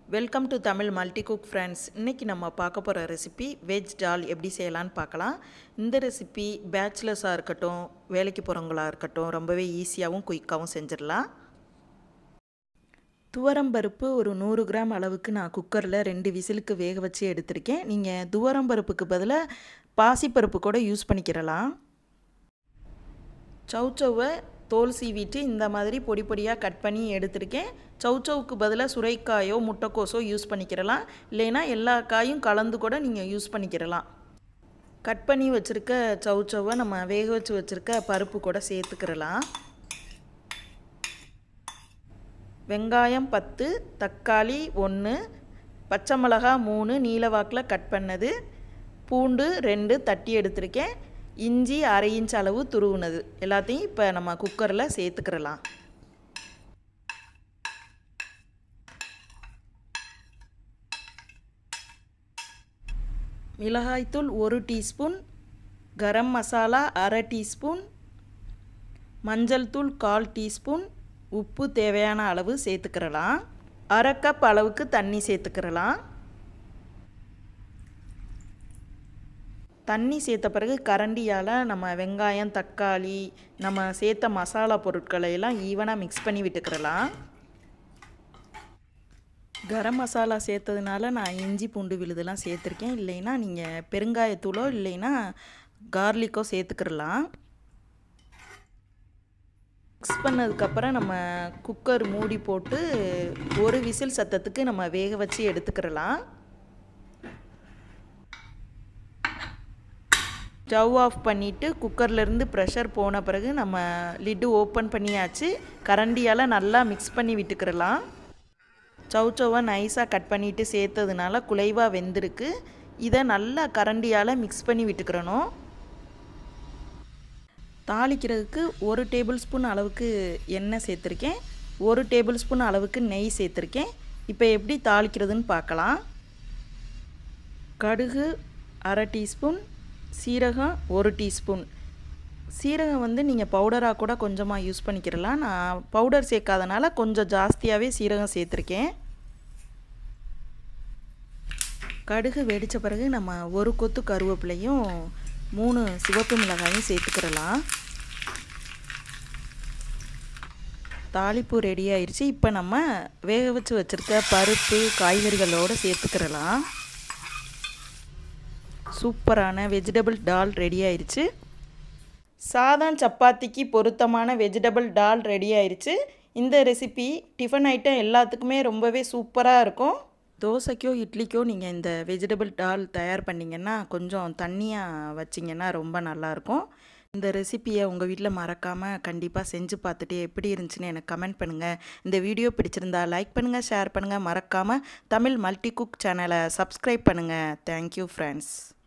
welcome to Tamil multi cook friends இன்றைக்கி நம்ம பார்க்க போகிற ரெசிபி வெஜ் டால் எப்படி செய்யலான்னு பார்க்கலாம் இந்த ரெசிபி பேச்சுலர்ஸாக இருக்கட்டும் வேலைக்கு போகிறவங்களா இருக்கட்டும் ரொம்பவே ஈஸியாகவும் குயிக்காகவும் செஞ்சிடலாம் துவரம்பருப்பு ஒரு நூறு கிராம் அளவுக்கு நான் குக்கரில் ரெண்டு விசிலுக்கு வேக வச்சு எடுத்திருக்கேன் நீங்கள் துவரம்பருப்புக்கு பதிலாக பாசிப்பருப்பு கூட யூஸ் பண்ணிக்கிறலாம் சௌச்சௌவை தோல் சீவிட்டு இந்த மாதிரி பொடி பொடியாக கட் பண்ணி எடுத்திருக்கேன் சௌச்சௌவுக்கு பதிலாக சுரைக்காயோ முட்டைக்கோஸோ யூஸ் பண்ணிக்கிறலாம் இல்லைன்னா எல்லா காயும் கலந்து கூட நீங்கள் யூஸ் பண்ணிக்கிறலாம் கட் பண்ணி வச்சுருக்க சௌச்சௌவை நம்ம வேக வச்சு வச்சுருக்க பருப்பு கூட சேர்த்துக்கிறலாம் வெங்காயம் பத்து தக்காளி ஒன்று பச்சை மிளகா மூணு நீலவாக்கில் கட் பண்ணது பூண்டு ரெண்டு தட்டி எடுத்திருக்கேன் இஞ்சி அரை இன்ச் அளவு துருவுனது எல்லாத்தையும் இப்போ நம்ம குக்கரில் சேர்த்துக்கிறலாம் மிளகாய்த்தூள் ஒரு டீஸ்பூன் கரம் மசாலா அரை டீஸ்பூன் மஞ்சள் தூள் கால் டீஸ்பூன் உப்பு தேவையான அளவு சேர்த்துக்கிறலாம் அரை கப் அளவுக்கு தண்ணி சேர்த்துக்கிறலாம் தண்ணி சேர்த்த பிறகு கரண்டியால் நம்ம வெங்காயம் தக்காளி நம்ம சேர்த்த மசாலா பொருட்களை எல்லாம் ஈவனாக மிக்ஸ் பண்ணி விட்டுக்கிறலாம் கரம் மசாலா சேர்த்ததுனால நான் இஞ்சி பூண்டு விழுதெல்லாம் சேர்த்துருக்கேன் இல்லைன்னா நீங்கள் பெருங்காயத்தூளோ இல்லைன்னா கார்லிக்கோ சேர்த்துக்கிறலாம் மிக்ஸ் பண்ணதுக்கப்புறம் நம்ம குக்கர் மூடி போட்டு ஒரு விசில் சத்தத்துக்கு நம்ம வேக வச்சு எடுத்துக்கிறலாம் ஸ்டவ் ஆஃப் பண்ணிவிட்டு குக்கர்லேருந்து ப்ரெஷர் போன பிறகு நம்ம லிட்டு ஓப்பன் பண்ணியாச்சு கரண்டியால் நல்லா மிக்ஸ் பண்ணி விட்டுக்கிறலாம் சவுச்சவை நைஸாக கட் பண்ணிவிட்டு சேர்த்ததுனால குலைவாக வெந்திருக்கு இதை நல்லா கரண்டியால் மிக்ஸ் பண்ணி விட்டுக்கிறணும் தாளிக்கிறதுக்கு ஒரு டேபிள் ஸ்பூன் அளவுக்கு எண்ணெய் சேர்த்துருக்கேன் ஒரு டேபிள் ஸ்பூன் அளவுக்கு நெய் சேர்த்துருக்கேன் இப்போ எப்படி தாளிக்கிறதுன்னு பார்க்கலாம் கடுகு அரை டீஸ்பூன் சீரகம் ஒரு டீஸ்பூன் சீரகம் வந்து நீங்கள் பவுடராக கூட கொஞ்சமாக யூஸ் பண்ணிக்கிறலாம் நான் பவுடர் சேர்க்காதனால கொஞ்சம் ஜாஸ்தியாகவே சீரகம் சேர்த்துருக்கேன் கடுகு வெடித்த பிறகு நம்ம ஒரு கொத்து கருவேப்பிலையும் மூணு சிவப்பு மிளகாயும் சேர்த்துக்கிறலாம் தாளிப்பு ரெடி ஆயிடுச்சு இப்போ நம்ம வேக வச்சு வச்சுருக்க பருப்பு காய்கறிகளோடு சேர்த்துக்கிறலாம் சூப்பரான வெஜிடபிள் டால் ரெடி ஆயிடுச்சு சாதம் சப்பாத்திக்கு பொருத்தமான வெஜிடபிள் டால் ரெடி ஆயிடுச்சு இந்த ரெசிபி டிஃபன் ஐட்டம் எல்லாத்துக்குமே ரொம்பவே சூப்பராக இருக்கும் தோசைக்கோ இட்லிக்கோ நீங்கள் இந்த வெஜிடபிள் டால் தயார் பண்ணிங்கன்னா கொஞ்சம் தண்ணியாக வச்சிங்கன்னா ரொம்ப நல்லாயிருக்கும் இந்த ரெசிப்பியை உங்கள் வீட்டில் மறக்காமல் கண்டிப்பாக செஞ்சு பார்த்துட்டு எப்படி இருந்துச்சுன்னு எனக்கு கமெண்ட் பண்ணுங்கள் இந்த வீடியோ பிடிச்சிருந்தா லைக் பண்ணுங்கள் ஷேர் பண்ணுங்கள் மறக்காமல் தமிழ் மல்டி குக் சேனலை சப்ஸ்கிரைப் பண்ணுங்கள் தேங்க்யூ ஃப்ரெண்ட்ஸ்